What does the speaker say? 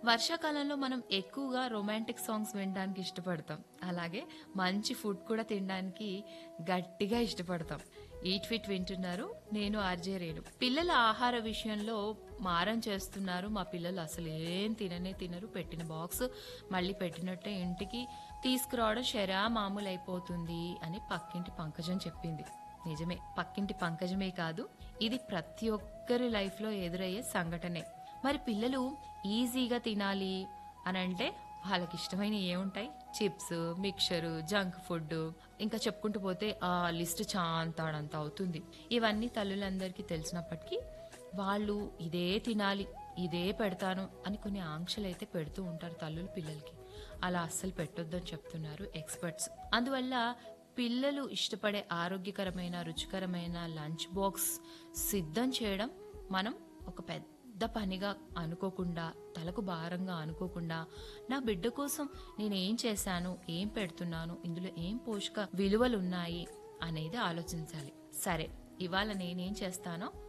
వర్షాకాలంలో మనం ఎక్కువగా రొమాంటిక్ సాంగ్స్ వినడానికి ఇష్టపడతాం అలాగే మంచి ఫుడ్ కూడా తినడానికి గట్టిగా ఇష్టపడతాం ఈట్ ఫిట్ వింటున్నారు నేను ఆర్జే రేణు పిల్లల ఆహార విషయంలో మారం చేస్తున్నారు మా పిల్లలు అసలు ఏం తిననే తినరు పెట్టిన బాక్స్ మళ్ళీ పెట్టినట్టే ఇంటికి తీసుకురావడం శరా మామూలు అయిపోతుంది అని పక్కింటి పంకజం చెప్పింది నిజమే పక్కింటి పంకజమే కాదు ఇది ప్రతి ఒక్కరి లైఫ్ లో ఎదురయ్యే సంఘటనే మరి పిల్లలు ఈజీగా తినాలి అని అంటే వాళ్ళకి ఇష్టమైన ఏముంటాయి చిప్స్ మిక్చర్ జంక్ ఫుడ్ ఇంకా చెప్పుకుంటూ పోతే ఆ లిస్ట్ చాంతాడంత అవుతుంది ఇవన్నీ తల్లులందరికీ తెలిసినప్పటికీ వాళ్ళు ఇదే తినాలి ఇదే పెడతాను అని కొన్ని ఆంక్షలు అయితే పెడుతూ ఉంటారు తల్లులు పిల్లలకి అలా అస్సలు పెట్టొద్దని చెప్తున్నారు ఎక్స్పర్ట్స్ అందువల్ల పిల్లలు ఇష్టపడే ఆరోగ్యకరమైన రుచికరమైన లంచ్ బాక్స్ సిద్ధం చేయడం మనం ఒక పెద్ద పనిగా అనుకోకుండా తలకు భారంగా అనుకోకుండా నా బిడ్డ కోసం నేను ఏం చేశాను ఏం పెడుతున్నాను ఇందులో ఏం పోషక విలువలు ఉన్నాయి అనేది ఆలోచించాలి సరే ఇవాళ నేనేం చేస్తానో